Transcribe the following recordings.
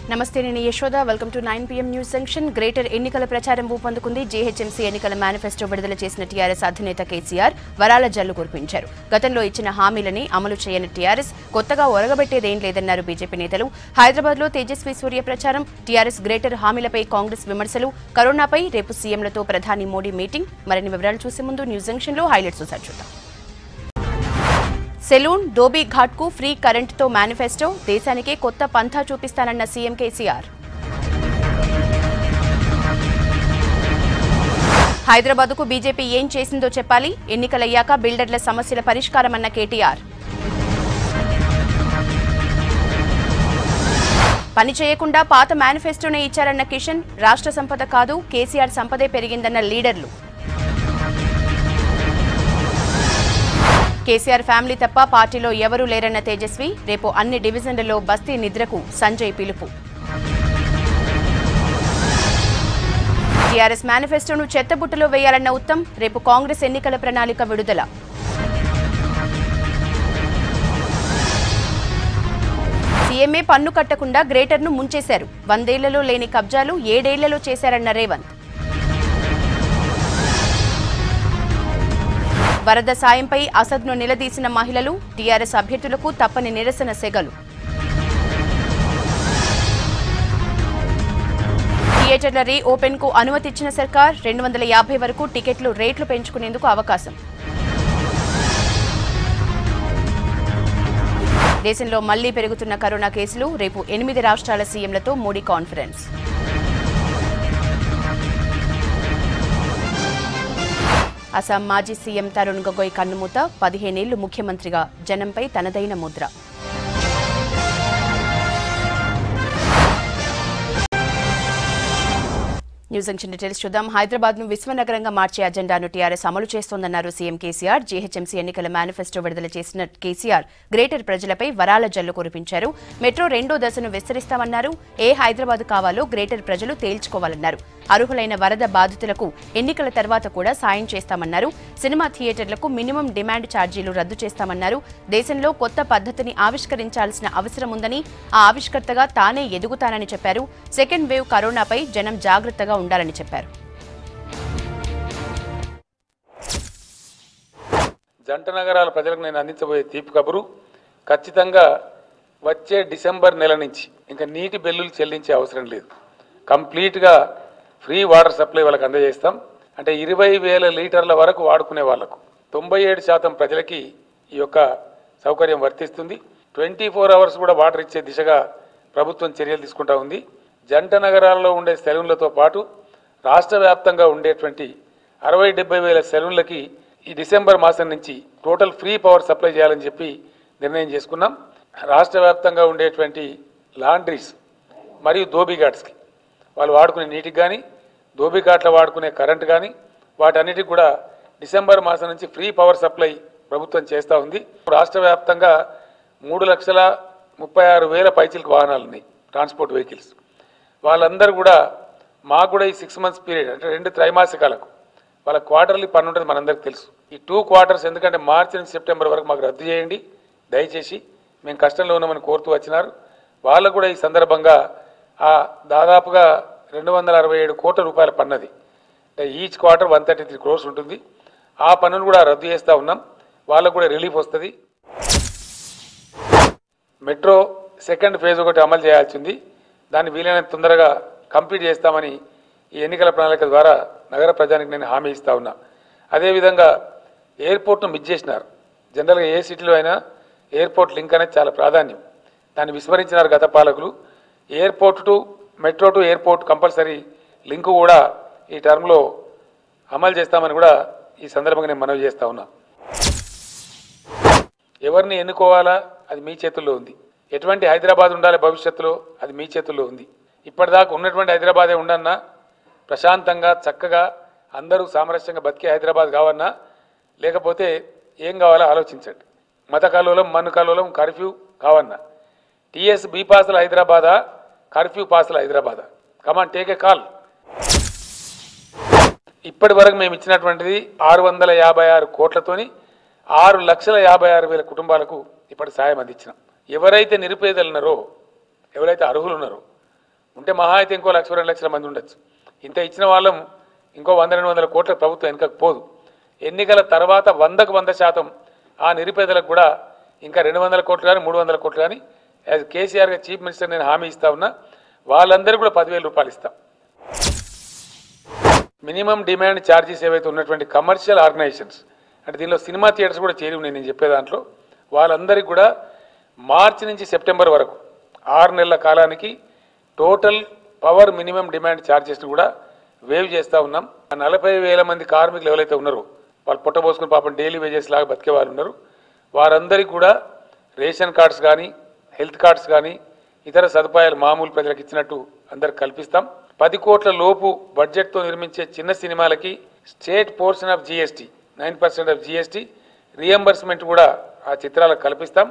నమస్తే నేను Yashoda welcome to nine PM news junction greater ఎన్నికల ప్రచారం ఊపందుకుంది జీహెచ్ఎంసీ ఎన్నికల మేనిఫెస్టో విడుదల చేసిన టీఆర్ఎస్ అధినేత కేసీఆర్ వరాల జల్లు కురిపించారు గతంలో ఇచ్చిన హామీలని అమలు చేయని టీఆర్ఎస్ కొత్తగా ఒరగబెట్టేదేం లేదన్నారు బీజేపీ నేతలు హైదరాబాద్ లో తేజస్వి సూర్య ప్రచారం టీఆర్ఎస్ గ్రేటర్ హామీలపై కాంగ్రెస్ విమర్శలు కరోనాపై రేపు సీఎంలతో ప్రధాని మోడీ మీటింగ్ మరిన్ని వివరాలు చూసే ముందు న్యూస్ జంక్షన్ లో హైలైట్స్ ఒకసారి చూద్దాం సెలూన్ ధోబీ ఘాట్ కు ఫ్రీ కరెంటుతో మేనిఫెస్టో దేశానికే కొత్త పంథా చూపిస్తానన్న సీఎం కేసీఆర్ హైదరాబాద్కు బీజేపీ ఏం చేసిందో చెప్పాలి ఎన్నికలయ్యాక బిల్డర్ల సమస్యల పరిష్కారమన్న కేటీఆర్ పని చేయకుండా పాత మేనిఫెస్టోనే ఇచ్చారన్న కిషన్ రాష్ట్ర సంపద కాదు కేసీఆర్ సంపదే పెరిగిందన్న లీడర్లు కేసీఆర్ ఫ్యామిలీ తప్ప పార్టీలో ఎవరూ లేరన్న తేజస్వి రేపు అన్ని డివిజన్లలో బస్తీ నిద్రకు సంజయ్ పిలుపు టీఆర్ఎస్ మేనిఫెస్టోను చెత్తబుట్టలో వేయాలన్న ఉత్తమ్ రేపు కాంగ్రెస్ ఎన్నికల ప్రణాళిక విడుదల సీఎంఏ పన్ను కట్టకుండా గ్రేటర్ను ముంచేశారు వందేళ్లలో లేని కబ్జాలు ఏడేళ్లలో చేశారన్న రేవంత్ వరద సాయంపై అసద్ను నిలదీసిన మహిళలు టీఆర్ఎస్ అభ్యర్థులకు తప్పని నిరసన సెగలు థియేటర్ల రీ ఓపెన్ కు అనుమతిచ్చిన సర్కార్ రెండు వందల యాభై వరకు టికెట్లు రేట్లు పెంచుకునేందుకు అవకాశం దేశంలో మళ్లీ పెరుగుతున్న కరోనా కేసులు రేపు ఎనిమిది రాష్ట్రాల సీఎంలతో మోడీ కాన్ఫరెన్స్ అస్సాం మాజీ సీఎం తరుణ్ గొగోయ్ కన్నుమూత పదిహేనేళ్లు ముఖ్యమంత్రిగా జనంపై తనదైన ముద్ర న్యూస్ జంక్షన్ డీటెయిల్స్ చూద్దాం హైదరాబాద్ ను విశ్వనగరంగా మార్చే అజెండాను టీఆర్ఎస్ అమలు చేస్తోందన్నారు సీఎం కేసీఆర్ జీహెచ్ఎంసీ ఎన్నికల మేనిఫెస్టో విడుదల చేసిన కేసీఆర్ గ్రేటర్ ప్రజలపై వరాల జల్లు కురిపించారు మెట్రో రెండో దశను విస్తరిస్తామన్నారు ఏ హైదరాబాద్ కావాలో గ్రేటర్ ప్రజలు తేల్చుకోవాలన్నారు అర్హులైన వరద బాధితులకు ఎన్నికల తర్వాత కూడా సాయం చేస్తామన్నారు సినిమా థియేటర్లకు మినిమం డిమాండ్ ఛార్జీలు రద్దు చేస్తామన్నారు దేశంలో కొత్త పద్ధతిని ఆవిష్కరించాల్సిన అవసరం ఉందని ఆ ఆవిష్కర్తగా తానే ఎదుగుతానని చెప్పారు సెకండ్ వేవ్ కరోనాపై జనం జాగ్రత్తగా ఉండాలని చెప్పారు జంట నగరాల ప్రజలకు నేను అందించబోయే తీపి కబురు ఖచ్చితంగా వచ్చే డిసెంబర్ నెల నుంచి ఇంకా నీటి బిల్లులు చెల్లించే అవసరం లేదు కంప్లీట్గా ఫ్రీ వాటర్ సప్లై వాళ్ళకి అందజేస్తాం అంటే ఇరవై వేల లీటర్ల వరకు వాడుకునే వాళ్లకు తొంభై ఏడు శాతం ప్రజలకి ఈ యొక్క సౌకర్యం వర్తిస్తుంది ట్వంటీ ఫోర్ అవర్స్ కూడా వాటర్ ఇచ్చే దిశగా ప్రభుత్వం చర్యలు తీసుకుంటా ఉంది జంట నగరాల్లో ఉండే సెలవులతో పాటు రాష్ట్ర వ్యాప్తంగా ఉండేటువంటి అరవై డెబ్బై వేల సెలవులకి ఈ డిసెంబర్ మాసం నుంచి టోటల్ ఫ్రీ పవర్ సప్లై చేయాలని చెప్పి నిర్ణయం చేసుకున్నాం రాష్ట్ర వ్యాప్తంగా ఉండేటువంటి లాండ్రీస్ మరియు ధోబీఘాట్స్కి వాళ్ళు వాడుకునే నీటికి కానీ ధోబీఘాట్ల వాడుకునే కరెంట్ కానీ వాటన్నిటికి కూడా డిసెంబర్ మాసం నుంచి ఫ్రీ పవర్ సప్లై ప్రభుత్వం చేస్తూ ఉంది రాష్ట్ర వ్యాప్తంగా మూడు లక్షల ముప్పై ఆరు వేల పైచిలకు వాహనాలు ఉన్నాయి ట్రాన్స్పోర్ట్ వెహికల్స్ వాళ్ళందరూ కూడా మాకు కూడా ఈ సిక్స్ మంత్స్ పీరియడ్ అంటే రెండు త్రైమాసికాలకు వాళ్ళ క్వార్టర్లీ పన్ను ఉంటుంది మనందరికీ తెలుసు ఈ టూ క్వార్టర్స్ ఎందుకంటే మార్చి నుంచి సెప్టెంబర్ వరకు మాకు రద్దు చేయండి దయచేసి మేము కష్టంలో ఉన్నామని కోరుతూ వచ్చినారు వాళ్ళకు కూడా ఈ సందర్భంగా ఆ దాదాపుగా రెండు వందల అరవై ఏడు కోట్ల రూపాయల పన్నది అంటే each quarter one thirty three crores ఉంటుంది ఆ పన్నును కూడా రద్దు చేస్తూ ఉన్నాం వాళ్ళకు కూడా రిలీఫ్ వస్తుంది మెట్రో సెకండ్ ఫేజ్ ఒకటి అమలు చేయాల్సి ఉంది దాన్ని వీలైనంత తొందరగా కంప్లీట్ చేస్తామని ఈ ఎన్నికల ప్రణాళిక ద్వారా నగర ప్రజానికి నేను హామీ ఇస్తా ఉన్నా అదేవిధంగా ఎయిర్పోర్ట్ను మిస్ చేసినారు జనరల్గా ఏ సిటీలో అయినా ఎయిర్పోర్ట్ లింక్ అనేది చాలా ప్రాధాన్యం దాన్ని విస్మరించినారు గత పాలకులు airport to metro to airport compulsory link కూడా ఈ టర్మ్లో అమలు చేస్తామని కూడా ఈ సందర్భంగా నేను మనవి చేస్తా ఉన్నా ఎవరిని ఎన్నుకోవాలా అది మీ చేతుల్లో ఉంది ఎటువంటి హైదరాబాద్ ఉండాలి భవిష్యత్తులో అది మీ చేతుల్లో ఉంది ఇప్పటిదాకా ఉన్నటువంటి హైదరాబాదే ఉండన్నా ప్రశాంతంగా చక్కగా అందరూ సామరస్యంగా బతికే హైదరాబాద్ కావన్నా లేకపోతే ఏం కావాలో ఆలోచించండి మత కల్లోలం మన్ను కల్లోలం కర్ఫ్యూ కావన్నా టీఎస్ బీ పాసుల హైదరాబాదా కర్ఫ్యూ పాసుల హైదరాబాదా కమాన్ టేక్ ఏ కాల్ ఇప్పటి వరకు మేము ఇచ్చినటువంటిది ఆరు వందల యాభై ఆరు కోట్లతోని ఆరు లక్షల యాభై ఆరు వేల కుటుంబాలకు ఇప్పటి సాయం అందించినాం ఎవరైతే నిరుపేదలు ఉన్నారో ఎవరైతే అర్హులు ఉన్నారో ఉంటే మహా అయితే ఇంకో లక్ష రెండు లక్షల మంది ఉండొచ్చు ఇంత ఇచ్చిన వాళ్ళం ఇంకో వంద రెండు వందల కోట్ల ప్రభుత్వం వెనుకకు పోదు ఎన్నికల తర్వాత వందకు వంద శాతం ఆ నిరుపేదలకు కూడా ఇంకా రెండు వందల కోట్లు కానీ మూడు వందల కోట్లు కానీ యాజ్ కేసీఆర్ చీఫ్ మినిస్టర్ నేను హామీ ఇస్తా ఉన్నా వాళ్ళందరికీ కూడా పదివేల రూపాయలు ఇస్తాం మినిమం డిమాండ్ ఛార్జెస్ ఏవైతే ఉన్నటువంటి కమర్షియల్ ఆర్గనైజేషన్స్ అంటే దీనిలో సినిమా థియేటర్స్ కూడా చేరి ఉన్నాయి నేను చెప్పే దాంట్లో వాళ్ళందరికీ కూడా మార్చి నుంచి సెప్టెంబర్ వరకు ఆరు నెలల కాలానికి టోటల్ పవర్ మినిమం డిమాండ్ ఛార్జెస్ని కూడా వేవ్ చేస్తూ ఉన్నాం ఆ నలభై వేల మంది కార్మికులు ఎవరైతే ఉన్నారో వాళ్ళు పుట్టబోసుకుని పాపం డైలీ వేజెస్ లాగా బతికే వాళ్ళు ఉన్నారు వారందరికీ కూడా రేషన్ కార్డ్స్ కానీ హెల్త్ కార్డ్స్ కానీ ఇతర సదుపాయాలు మామూలు ప్రజలకు ఇచ్చినట్టు అందరికి కల్పిస్తాం పది కోట్ల లోపు బడ్జెట్తో నిర్మించే చిన్న సినిమాలకి state portion of GST nine percent of GST reimbursement కూడా ఆ చిత్రాలకు కల్పిస్తాం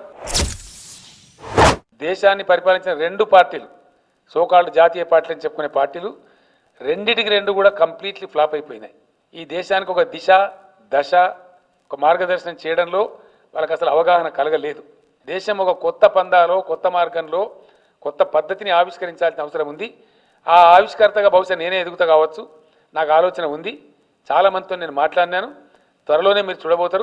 దేశాన్ని పరిపాలించిన రెండు పార్టీలు సోకాల్డ్ జాతీయ పార్టీలు అని చెప్పుకునే పార్టీలు రెండిటికి రెండు కూడా కంప్లీట్లీ ఫ్లాప్ అయిపోయినాయి ఈ దేశానికి ఒక దిశ దశ ఒక మార్గదర్శనం చేయడంలో వాళ్ళకి అసలు అవగాహన కలగలేదు దేశం ఒక కొత్త పందాలో కొత్త మార్గంలో కొత్త పద్ధతిని ఆవిష్కరించాల్సిన అవసరం ఉంది ఆ ఆవిష్కర్తగా బహుశా నేనే ఎదుగుతా కావచ్చు నాకు ఆలోచన ఉంది చాలా మందితో నేను మాట్లాడినాను త్వరలోనే మీరు చూడబోతారు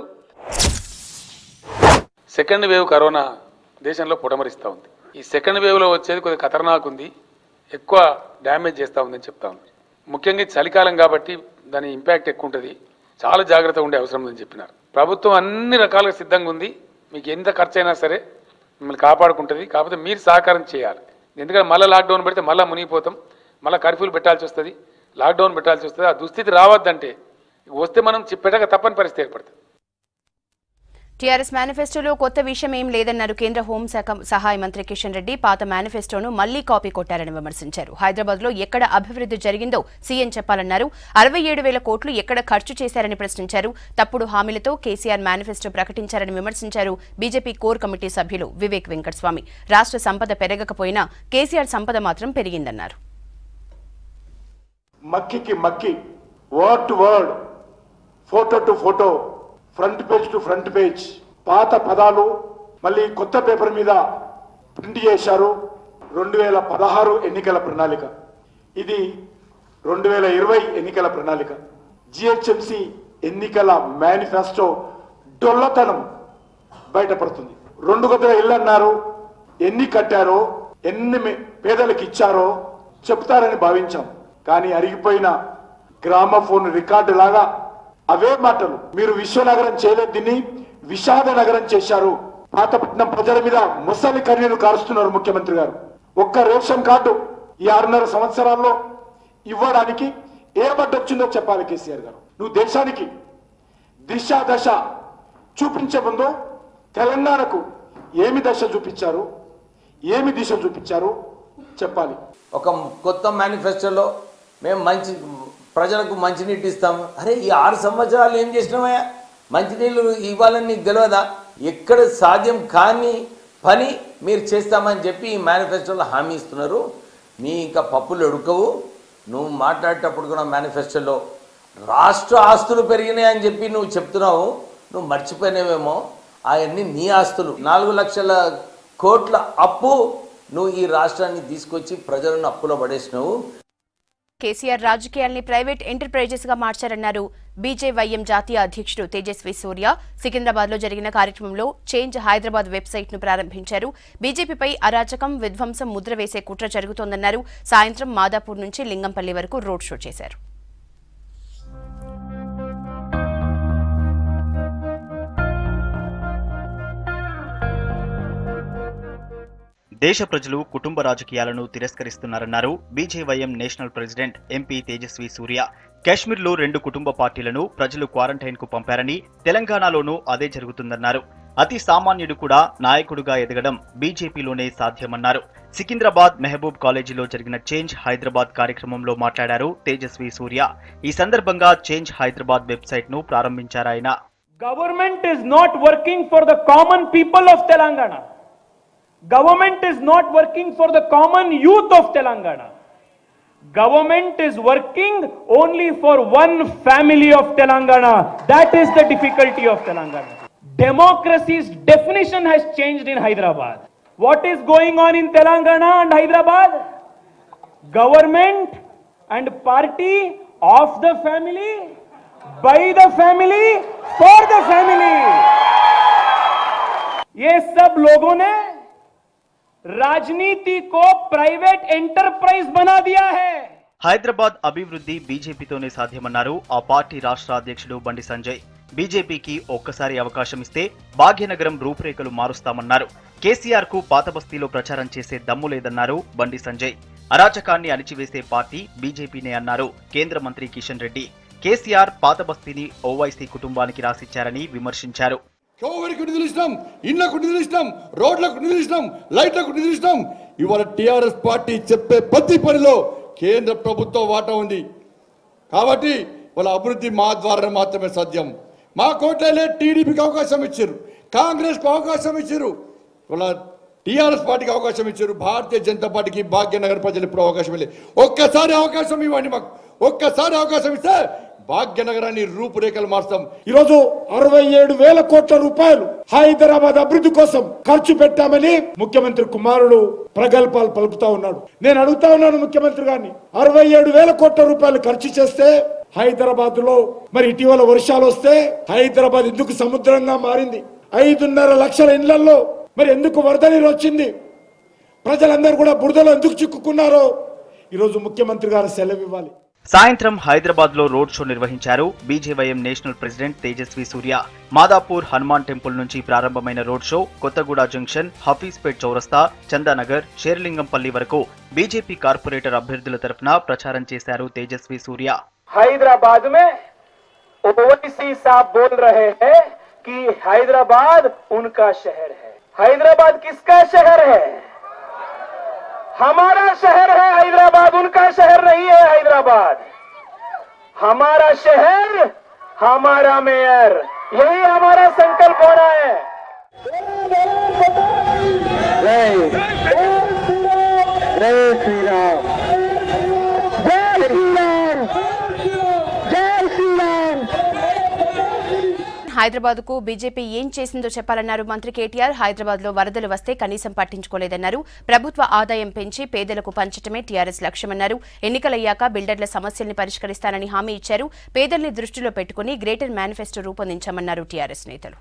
సెకండ్ వేవ్ కరోనా దేశంలో పుటమరిస్తూ ఉంది ఈ సెకండ్ వేవ్లో వచ్చేది కొద్దిగా ఖతర్నాక్ ఉంది ఎక్కువ డ్యామేజ్ చేస్తూ ఉందని చెప్తా ఉన్నారు ముఖ్యంగా ఇది చలికాలం కాబట్టి దాని ఇంపాక్ట్ ఎక్కువ ఉంటుంది చాలా జాగ్రత్తగా ఉండే అవసరం ఉందని చెప్పినారు ప్రభుత్వం అన్ని రకాలుగా సిద్ధంగా ఉంది మీకు ఎంత ఖర్చు అయినా సరే మిమ్మల్ని కాపాడుకుంటుంది కాకపోతే మీరు సహకారం చేయాలి ఎందుకంటే మళ్ళీ లాక్డౌన్ పెడితే మళ్ళీ మునిగిపోతాం మళ్ళీ కర్ఫ్యూలు పెట్టాల్సి వస్తుంది లాక్డౌన్ పెట్టాల్సి వస్తుంది ఆ దుస్థితి రావద్దంటే వస్తే మనం చి- పెట్టక తప్పని పరిస్థితి ఏర్పడుతుంది టీఆర్ఎస్ మేనిఫెస్టోలో కొత్త విషయం ఏం లేదన్నారు కేంద్ర హోంశాఖ సహాయ మంత్రి కిషన్ రెడ్డి పాత మేనిఫెస్టోను మళ్లీ కాపీ కొట్టారని విమర్శించారు హైదరాబాద్ లో ఎక్కడ అభివృద్ధి జరిగిందో సీఎం చెప్పాలన్నారు అరవై ఏడు వేల కోట్లు ఎక్కడ ఖర్చు చేశారని ప్రశ్నించారు తప్పుడు హామీలతో కేసీఆర్ మేనిఫెస్టో ప్రకటించారని విమర్శించారు బీజేపీ కోర్ కమిటీ సభ్యులు వివేక్ వెంకటస్వామి రాష్ట్ర సంపద పెరగకపోయినా కేసీఆర్ సంపద మాత్రం పెరిగిందన్నారు మక్కికి మక్కి word to word photo to photo front page to front page పాత పదాలు మళ్ళీ కొత్త పేపర్ మీద ప్రింట్ చేశారు రెండు వేల పదహారు ఎన్నికల ప్రణాళిక ఇది రెండు వేల ఇరవై ఎన్నికల ప్రణాళిక జిహెచ్ఎంసి ఎన్నికల మేనిఫెస్టో డొల్లతనం బయటపడుతుంది రెండు గదుల ఇల్లు అన్నారు ఎన్ని కట్టారో ఎన్ని మే- పేదలకు ఇచ్చారో చెప్తారని భావించాం కానీ అరిగిపోయిన గ్రామఫోన్ రికార్డు లాగా అవే మాటలు మీరు విశ్వనగరం చేయలేదు దీన్ని విషాద నగరం చేశారు పాతపట్నం ప్రజల మీద ముసలి కన్నీరు కారుస్తున్నారు ముఖ్యమంత్రి గారు ఒక్క రేషన్ కార్డు ఈ ఆరున్నర సంవత్సరాల్లో ఇవ్వడానికి ఏ వచ్చిందో చెప్పాలి కేసీఆర్ గారు నువ్వు దేశానికి దిశ దశ చూపించే ముందు తెలంగాణకు ఏమి దశ చూపించారు ఏమి దిశ చూపించారు చెప్పాలి ఒక కొత్త మేనిఫెస్టోలో మేము మంచి ప్రజలకు మంచినీళ్ళు ఇస్తాము అరే ఈ ఆరు సంవత్సరాలు ఏం చేసినామయ్యా మంచినీళ్ళు ఇవ్వాలని నీకు తెలియదా ఎక్కడ సాధ్యం కాని పని మీరు చేస్తామని చెప్పి ఈ మేనిఫెస్టోలో హామీ ఇస్తున్నారు మీ ఇంకా పప్పులు ఎడుకవు నువ్వు మాట్లాడేటప్పుడు కూడా మేనిఫెస్టోలో రాష్ట్ర ఆస్తులు పెరిగినాయి అని చెప్పి నువ్వు చెప్తున్నావు నువ్వు మర్చిపోయినావేమో అవన్నీ నీ ఆస్తులు నాలుగు లక్షల కోట్ల అప్పు నువ్వు ఈ రాష్ట్రాన్ని తీసుకొచ్చి ప్రజలను అప్పులో పడేసినావు కేసీఆర్ రాజకీయాల్ని ప్రైవేట్ ఎంటర్ప్రైజెస్ గా మార్చారన్నారు బీజేవైఎం జాతీయ అధ్యక్షుడు తేజస్వి సూర్య సికింద్రాబాద్ లో జరిగిన కార్యక్రమంలో చేంజ్ హైదరాబాద్ వెబ్సైట్ ను ప్రారంభించారు బీజేపీపై అరాచకం విధ్వంసం ముద్ర వేసే కుట్ర జరుగుతోందన్నారు సాయంత్రం మాదాపూర్ నుంచి లింగంపల్లి వరకు రోడ్ షో చేశారు దేశ ప్రజలు కుటుంబ రాజకీయాలను తిరస్కరిస్తున్నారన్నారు BJYM national president MP Tejasvi Surya కాశ్మీర్లో రెండు కుటుంబ పార్టీలను ప్రజలు క్వారంటైన్ కు పంపారని తెలంగాణలోనూ అదే జరుగుతుందన్నారు అతి సామాన్యుడు కూడా నాయకుడుగా ఎదగడం బీజేపీలోనే సాధ్యమన్నారు సికింద్రాబాద్ మెహబూబ్ కాలేజీలో జరిగిన చేంజ్ హైదరాబాద్ కార్యక్రమంలో మాట్లాడారు తేజస్వి సూర్య ఈ సందర్భంగా చేంజ్ హైదరాబాద్ వెబ్సైట్ ను ప్రారంభించారాయన Government is not working for the common people of Telangana. Government is not working for the common youth of Telangana. Government is working only for one family of Telangana. That is the difficulty of Telangana. Democracy's definition has changed in Hyderabad. What is going on in Telangana and Hyderabad? government and party of the family, by the family, for the family. ये सब लोगों ने राजनीति को private enterprise बना दिया है హైదరాబాద్ అభివృద్ధి బీజేపీతోనే సాధ్యమన్నారు ఆ పార్టీ రాష్ట్ర అధ్యక్షుడు బండి సంజయ్ బీజేపీకి ఒక్కసారి అవకాశం ఇస్తే భాగ్యనగరం రూపురేఖలు మారుస్తామన్నారు కేసీఆర్ కు పాత బస్తీలో ప్రచారం చేసే దమ్ము లేదన్నారు బండి సంజయ్ అరాచకాన్ని అణిచివేసే పార్టీ బీజేపీనే అన్నారు కేంద్ర మంత్రి కిషన్ రెడ్డి కేసీఆర్ పాత బస్తీని ఓవైసీ కుటుంబానికి రాసిచ్చారని విమర్శించారు కోవరికి నిధులు ఇస్తాం ఇళ్లకు నిధులు ఇస్తాం రోడ్లకు నిధులు ఇస్తాం లైట్లకు నిధులు ఇస్తాం ఇవాళ టిఆర్ఎస్ పార్టీ చెప్పే ప్రతి పనిలో కేంద్ర ప్రభుత్వం వాటా ఉంది కాబట్టి వాళ్ళ అభివృద్ధి మా ద్వారా మాత్రమే సాధ్యం మా కోట్లే టీడీపీకి అవకాశం ఇచ్చారు కాంగ్రెస్కు అవకాశం ఇచ్చారు వాళ్ళ టీఆర్ఎస్ పార్టీకి అవకాశం ఇచ్చారు భారతీయ జనతా పార్టీకి భాగ్యనగర్ ప్రజలు ఇప్పుడు అవకాశం ఇవ్వలేదు ఒక్కసారి అవకాశం ఇవ్వండి మాకు ఒక్కసారి అవకాశం ఇస్తే భాగ్యనగరాన్ని రూపురేఖలు మార్స్తాం ఈరోజు అరవై ఏడు వేల కోట్ల రూపాయలు హైదరాబాద్ అభివృద్ధి కోసం ఖర్చు పెట్టామని ముఖ్యమంత్రి కుమారుడు ప్రగల్భాలు పలుకుతా ఉన్నాడు నేను అడుగుతా ఉన్నాను ముఖ్యమంత్రి గారిని అరవై ఏడు వేల కోట్ల రూపాయలు ఖర్చు చేస్తే హైదరాబాద్ లో మరి ఇటీవల వర్షాలు వస్తే హైదరాబాద్ ఎందుకు సముద్రంగా మారింది ఐదున్నర లక్షల ఇళ్లలో మరి ఎందుకు వరద నీరు వచ్చింది ప్రజలందరూ కూడా బురదలో ఎందుకు చిక్కుకున్నారో ఈరోజు ముఖ్యమంత్రి గారు సెలవు ఇవ్వాలి సాయంత్రం హైదరాబాద్ లో రోడ్ షో నిర్వహించారు BJYM national president Tejasvi Surya Madhapur Hanuman temple నుంచి ప్రారంభమైన road show Kothaguda junction Hafeezpet చౌరస్తా చందానగర్ షేర్లింగంపల్లి వరకు బీజేపీ కార్పొరేటర్ అభ్యర్థుల తరఫున ప్రచారం చేశారు తేజస్వి సూర్య हैदराबाद में ओवैसी साहब बोल रहे हैं कि हैदराबाद उनका शहर है हैदराबाद किसका शहर है हमारा शहर है हैदराबाद उनका शहर नहीं है हैदराबाद हमारा शहर हमारा मेयर यही हमारा संकल्प होना है హైదరాబాద్ కు బీజేపీ ఏం చేసిందో చెప్పాలన్నారు మంత్రి కేటీఆర్ హైదరాబాద్ లో వరదలు వస్తే కనీసం పట్టించుకోలేదన్నారు ప్రభుత్వ ఆదాయం పెంచి పేదలకు పంచటమే టీఆర్ఎస్ లక్ష్యమన్నారు ఎన్నికలయ్యాక బిల్డర్ల సమస్యల్ని పరిష్కరిస్తానని హామీ ఇచ్చారు పేదల్ని దృష్టిలో పెట్టుకుని గ్రేటర్ మేనిఫెస్టో రూపొందించామన్నారు టీఆర్ఎస్ నేతలు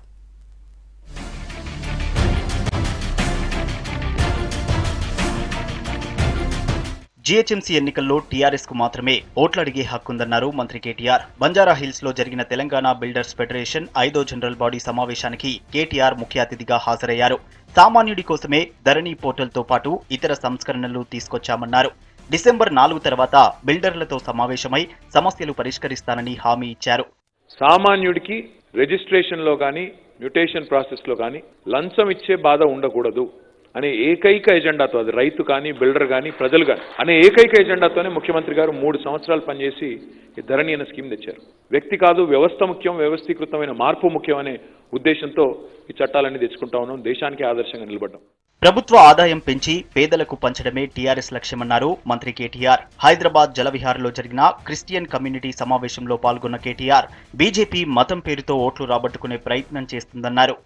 జీహెచ్ఎంసీ ఎన్నికల్లో టీఆర్ఎస్ కు మాత్రమే ఓట్లు అడిగే హక్కుందన్నారు మంత్రి కేటీఆర్ బంజారా హిల్స్ లో జరిగిన తెలంగాణ బిల్డర్స్ ఫెడరేషన్ ఐదో జనరల్ బాడీ సమావేశానికి కేటీఆర్ ముఖ్య అతిథిగా హాజరయ్యారు సామాన్యుడి కోసమే ధరణి పోర్టల్ తో పాటు ఇతర సంస్కరణలు తీసుకొచ్చామన్నారు డిసెంబర్ నాలుగు తర్వాత బిల్డర్లతో సమావేశమై సమస్యలు పరిష్కరిస్తానని హామీ ఇచ్చారు సామాన్యుడికి రిజిస్ట్రేషన్లో కానీ మ్యూటేషన్ ప్రాసెస్లో కానీ లంచం ఇచ్చే బాధ ఉండకూడదు అనే ఏకైక ఎజెండాతో అది రైతు కానీ బిల్డర్ కానీ ప్రజలు కానీ అనే ఏకైక ఎజెండాతోనే ముఖ్యమంత్రి గారు మూడు సంవత్సరాలు పనిచేసి ఈ ధరణి అనే స్కీమ్ తెచ్చారు వ్యక్తి కాదు వ్యవస్థ ముఖ్యం వ్యవస్థీకృతమైన మార్పు ముఖ్యం అనే ఉద్దేశంతో ఈ చట్టాలన్నీ తెచ్చుకుంటా ఉన్నాం దేశానికి ఆదర్శంగా నిలబడ్డాం ప్రభుత్వ ఆదాయం పెంచి పేదలకు పంచడమే టీఆర్ఎస్ లక్ష్యమన్నారు మంత్రి కేటీఆర్ హైదరాబాద్ జలవిహార్లో జరిగిన క్రిస్టియన్ కమ్యూనిటీ సమావేశంలో పాల్గొన్న కేటీఆర్ బీజేపీ మతం పేరుతో ఓట్లు రాబట్టుకునే ప్రయత్నం చేస్తుందన్నారు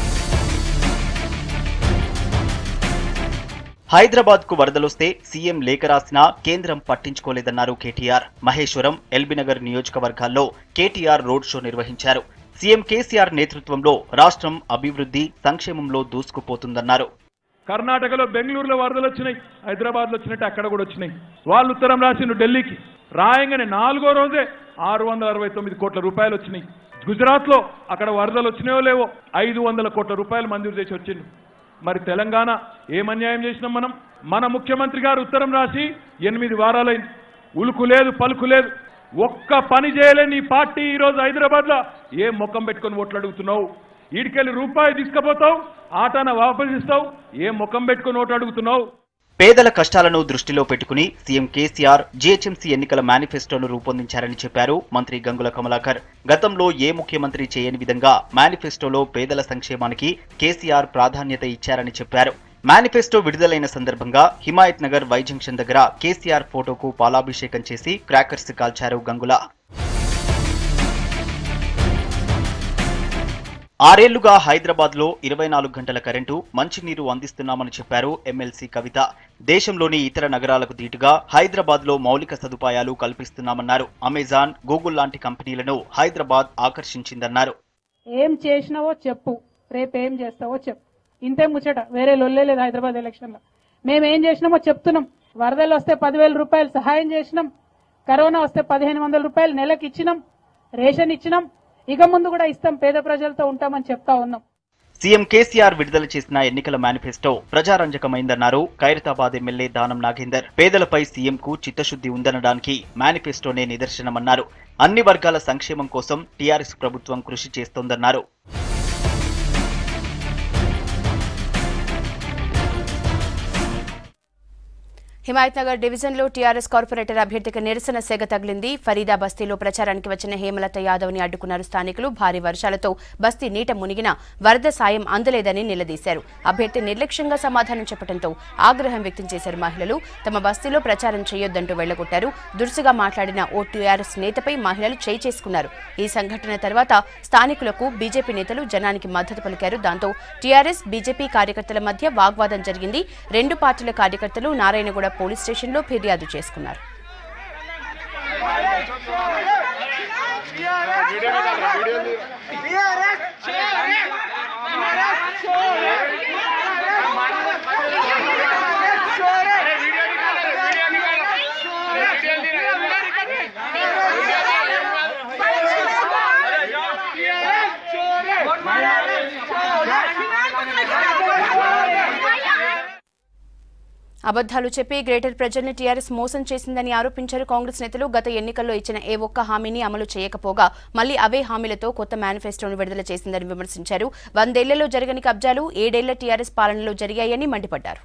హైదరాబాద్ కు వరదలొస్తే సీఎం లేఖ రాసినా కేంద్రం పట్టించుకోలేదన్నారు కేటీఆర్ మహేశ్వరం ఎల్బీనగర్ నియోజకవర్గాల్లో కేటీఆర్ రోడ్ షో నిర్వహించారు సీఎం కేసీఆర్ నేతృత్వంలో రాష్ట్రం అభివృద్ధి సంక్షేమంలో దూసుకుపోతుందన్నారు కర్ణాటకలో బెంగళూరులో వరదలు వచ్చినాయి హైదరాబాద్లో వచ్చినట్టు అక్కడ కూడా వచ్చినాయి వాళ్ళు ఉత్తరం రాసిండు ఢిల్లీకి రాయంగానే నాలుగో రోజే ఆరు వందల అరవై తొమ్మిది కోట్ల రూపాయలు వచ్చినాయి గుజరాత్లో అక్కడ వరదలు వచ్చినాయో లేవో ఐదు వందల కోట్ల రూపాయలు మంజూరు చేసి వచ్చిండు మరి తెలంగాణ ఏం అన్యాయం చేసినాం మనం మన ముఖ్యమంత్రి గారు ఉత్తరం రాసి ఎనిమిది వారాలైంది ఉలుకు లేదు పలుకు లేదు ఒక్క పని చేయలేని నీ పార్టీ ఈరోజు హైదరాబాద్లో ఏం ముఖం పెట్టుకొని ఓట్లు అడుగుతున్నావు ఈడికెళ్ళి రూపాయి తీసుకుపోతావు ఆటాన వాపసిస్తావు ఏం ముఖం పెట్టుకొని ఓటు అడుగుతున్నావు పేదల కష్టాలను దృష్టిలో పెట్టుకుని సీఎం కేసీఆర్ జీహెచ్ఎంసీ ఎన్నికల మేనిఫెస్టోను రూపొందించారని చెప్పారు మంత్రి గంగుల కమలాకర్ గతంలో ఏ ముఖ్యమంత్రి చేయని విధంగా మేనిఫెస్టోలో పేదల సంక్షేమానికి కేసీఆర్ ప్రాధాన్యత ఇచ్చారని చెప్పారు మేనిఫెస్టో విడుదలైన సందర్భంగా హిమాయత్ నగర్ వై జంక్షన్ దగ్గర కేసీఆర్ ఫోటోకు పాలాభిషేకం చేసి క్రాకర్స్ కాల్చారు గంగుల ఆరేళ్లుగా హైదరాబాద్ లో ఇరవై నాలుగు గంటల కరెంటు మంచినీరు అందిస్తున్నామని చెప్పారు ఎమ్మెల్సీ కవిత దేశంలోని ఇతర నగరాలకు ధీటుగా హైదరాబాద్ లో మౌలిక సదుపాయాలు కల్పిస్తున్నామన్నారు అమెజాన్ గూగుల్ లాంటి కంపెనీలను హైదరాబాద్ ఆకర్షించిందన్నారు ఏం చేసినావో చెప్పు రేపు ఏం చేస్తావో చెప్పు ఇంతే ముచ్చట వేరే లొల్లే లేదు హైదరాబాద్ ఎలక్షన్ లో మేము ఏం చేసినామో చెప్తున్నాం వరదలు వస్తే పదివేల రూపాయలు సహాయం చేసినాం కరోనా వస్తే పదిహేను వందల రూపాయలు నెలకు ఇచ్చినాం రేషన్ ఇచ్చినాం ఇక ముందు కూడా ఇస్తాం పేద ప్రజలతో ఉంటామని చెప్తా ఉన్నాం సీఎం కేసీఆర్ విడుదల చేసిన ఎన్నికల మేనిఫెస్టో ప్రజారంజకమైందన్నారు ఖైరతాబాద్ ఎమ్మెల్యే దానం నాగేందర్ పేదలపై సీఎంకు చిత్తశుద్ధి ఉందనడానికి మేనిఫెస్టోనే నిదర్శనమన్నారు అన్ని వర్గాల సంక్షేమం కోసం టీఆర్ఎస్ ప్రభుత్వం కృషి చేస్తోందన్నారు హిమాయత్ నగర్ డివిజన్లో టీఆర్ఎస్ కార్పొరేటర్ అభ్యర్థికి నిరసన సెగ తగిలింది ఫరీదా బస్తీలో ప్రచారానికి వచ్చిన హేమలత యాదవ్ని అడ్డుకున్నారు స్థానికులు భారీ వర్షాలతో బస్తీ నీట మునిగిన వరద సాయం అందలేదని నిలదీశారు అభ్యర్థి నిర్లక్ష్యంగా సమాధానం చెప్పడంతో ఆగ్రహం వ్యక్తం చేశారు మహిళలు తమ బస్తీలో ప్రచారం చేయొద్దంటూ వెళ్లగొట్టారు దురుసుగా మాట్లాడిన ఓ టీఆర్ఎస్ నేతపై మహిళలు చేయి చేసుకున్నారు ఈ సంఘటన తర్వాత స్థానికులకు బీజేపీ నేతలు జనానికి మద్దతు పలికారు దాంతో టీఆర్ఎస్ బీజేపీ కార్యకర్తల మధ్య వాగ్వాదం జరిగింది రెండు పార్టీల కార్యకర్తలు నారాయణగూడ పోలీస్ స్టేషన్లో ఫిర్యాదు చేసుకున్నారు అబద్ధాలు చెప్పి గ్రేటర్ ప్రజల్ని టీఆర్ఎస్ మోసం చేసిందని ఆరోపించారు కాంగ్రెస్ నేతలు గత ఎన్నికల్లో ఇచ్చిన ఏ ఒక్క హామీని అమలు చేయకపోగా మళ్లీ అవే హామీలతో కొత్త మేనిఫెస్టోను విడుదల చేసిందని విమర్శించారు వందేళ్లలో జరగని కబ్జాలు ఏడేళ్ల టీఆర్ఎస్ పాలనలో జరిగాయని మండిపడ్డారు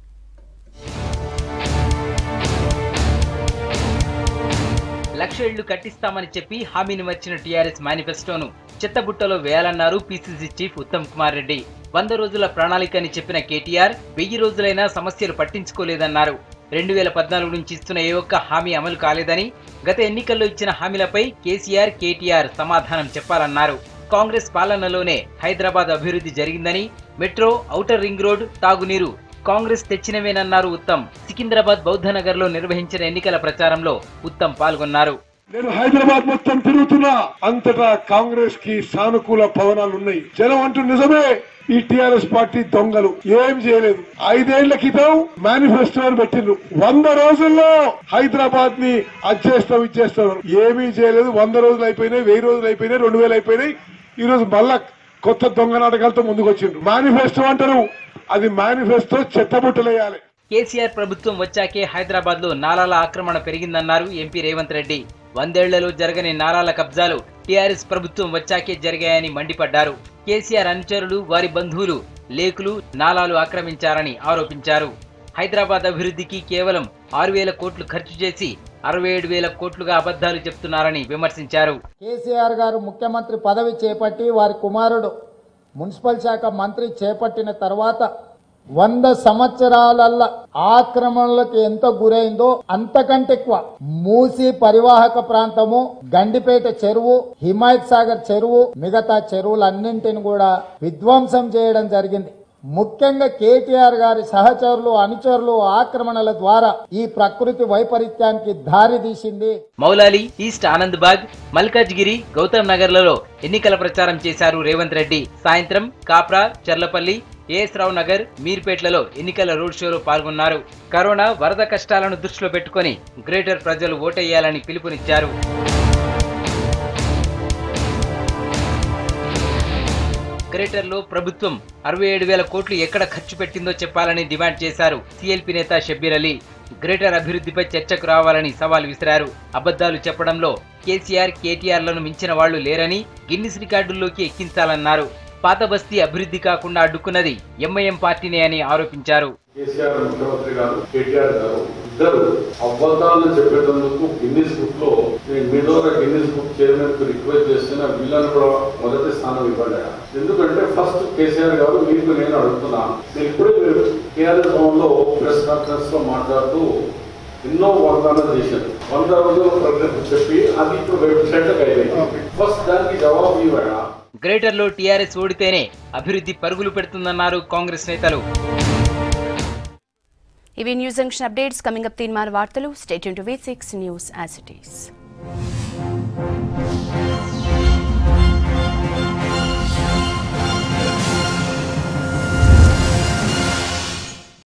లక్ష ఇళ్లు కట్టిస్తామని చెప్పి హామీని వచ్చిన టీఆర్ఎస్ మేనిఫెస్టోను చెత్తబుట్టలో వేయాలన్నారు పీసీసీ చీఫ్ ఉత్తమ్ కుమార్ రెడ్డి వంద రోజుల ప్రణాళిక అని చెప్పిన కేటీఆర్ వెయ్యి రోజులైనా సమస్యలు పట్టించుకోలేదన్నారు రెండు వేల పద్నాలుగు నుంచి ఇస్తున్న ఏ ఒక్క హామీ అమలు కాలేదని గత ఎన్నికల్లో ఇచ్చిన హామీలపై కేసీఆర్ కేటీఆర్ సమాధానం చెప్పాలన్నారు కాంగ్రెస్ పాలనలోనే హైదరాబాద్ అభివృద్ధి జరిగిందని మెట్రో ఔటర్ రింగ్ రోడ్ తాగునీరు కాంగ్రెస్ తెచ్చినవేనన్నారు ఉత్తమ్ సికింద్రాబాద్ బౌద్ధనగర్ లో నిర్వహించిన ఎన్నికల ప్రచారంలో ఉత్తమ్ పాల్గొన్నారు నేను హైదరాబాద్ మొత్తం తిరుగుతున్నా అంతటా కాంగ్రెస్ కి సానుకూల పవనాలు ఉన్నాయి జనం అంటూ నిజమే ఈ టిఆర్ఎస్ పార్టీ దొంగలు ఏం చేయలేదు ఐదేళ్ల క్రితం మేనిఫెస్టో అని పెట్టిండ్రు వంద రోజుల్లో హైదరాబాద్ ని అచ్చేస్తాం ఇచ్చేస్తాం ఏమీ చేయలేదు వంద రోజులు అయిపోయినాయి వెయ్యి రోజులు అయిపోయినాయి రెండు వేలు అయిపోయినాయి ఈ రోజు మళ్ళా కొత్త దొంగ నాటకాలతో ముందుకు వచ్చిండ్రు మేనిఫెస్టో అంటారు అది మేనిఫెస్టో చెత్తబుట్టలేయాలి కేసీఆర్ ప్రభుత్వం వచ్చాకే హైదరాబాద్ లో నాలాల ఆక్రమణ పెరిగిందన్నారు ఎంపీ రేవంత్ రెడ్డి వందేళ్లలో జరగని నాలాల కబ్జాలు టీఆర్ఎస్ ప్రభుత్వం వచ్చాకే జరిగాయని మండిపడ్డారు కేసీఆర్ అనుచరులు వారి బంధువులు లేకులు నాలాలు ఆక్రమించారని ఆరోపించారు హైదరాబాద్ అభివృద్ధికి కేవలం ఆరు వేల కోట్లు ఖర్చు చేసి అరవై ఏడు వేల కోట్లుగా అబద్ధాలు చెప్తున్నారని విమర్శించారు కేసీఆర్ గారు ముఖ్యమంత్రి పదవి చేపట్టి వారి కుమారుడు మున్సిపల్ శాఖ మంత్రి చేపట్టిన తర్వాత వంద సంవత్సరాలల్ల ఆక్రమణలకు ఎంత గురైందో అంతకంటే ఎక్కువ మూసి పరివాహక ప్రాంతము గండిపేట చెరువు హిమాయత్ సాగర్ చెరువు మిగతా చెరువులన్నింటిని కూడా విధ్వంసం చేయడం జరిగింది ముఖ్యంగా కేటీఆర్ గారి సహచరులు అనుచరులు ఆక్రమణల ద్వారా ఈ ప్రకృతి వైపరీత్యానికి దారి తీసింది మౌలాలి ఈస్ట్ ఆనంద్ బాగ్ మల్కాజ్గిరి గౌతమ్ నగర్లలో ఎన్నికల ప్రచారం చేశారు రేవంత్ రెడ్డి సాయంత్రం కాప్రా చర్లపల్లి ఏఎస్ రావు నగర్ మీర్పేట్లలో ఎన్నికల రోడ్ షోలో పాల్గొన్నారు కరోనా వరద కష్టాలను దృష్టిలో పెట్టుకొని గ్రేటర్ ప్రజలు ఓటేయాలని పిలుపునిచ్చారు గ్రేటర్లో ప్రభుత్వం అరవై ఏడు వేల కోట్లు ఎక్కడ ఖర్చు పెట్టిందో చెప్పాలని డిమాండ్ చేశారు సిఎల్పి నేత షబ్బీర్ అలీ గ్రేటర్ అభివృద్ధిపై చర్చకు రావాలని సవాల్ విసిరారు అబద్ధాలు చెప్పడంలో కేసీఆర్ కేటీఆర్లను మించిన వాళ్లు లేరని గిన్నిస్ రికార్డుల్లోకి ఎక్కించాలన్నారు పాత బస్తీ అభివృద్ధి కాకుండా అడ్డుకున్నది ఎంఐఎం పార్టీనే అని ఆరోపించారు కేసీఆర్ ముఖ్యమంత్రి గారు కేటీఆర్ గారు ఇద్దరు అబద్ధాలను చెప్పేటందుకు గిన్నిస్ బుక్ లో నేను మీ ద్వారా గిన్నిస్ బుక్ చైర్మన్ కు రిక్వెస్ట్ చేస్తున్నా వీళ్ళని కూడా మొదటి స్థానం ఇవ్వండి ఎందుకంటే ఫస్ట్ కేసీఆర్ గారు మీకు నేను అడుగుతున్నా నేను ఇప్పుడే మీరు టీఆర్ఎస్ భవన్ లో ప్రెస్ కాన్ఫరెన్స్ లో మాట్లాడుతూ ఎన్నో వాగ్దానాలు చేశారు వంద రోజుల ప్రజలకు చెప్పి అది ఇప్పుడు వెబ్సైట్ అయిపోయింది ఫస్ట్ దానికి జవాబు ఇవ్వడా గ్రేటర్లో టీఆర్ఎస్ ఓడితేనే అభివృద్ధి పరుగులు పెడుతుందన్నారు కాంగ్రెస్ నేతలు ఇవి news junction updates coming up Teenmaar వార్తలు state to V six news as it is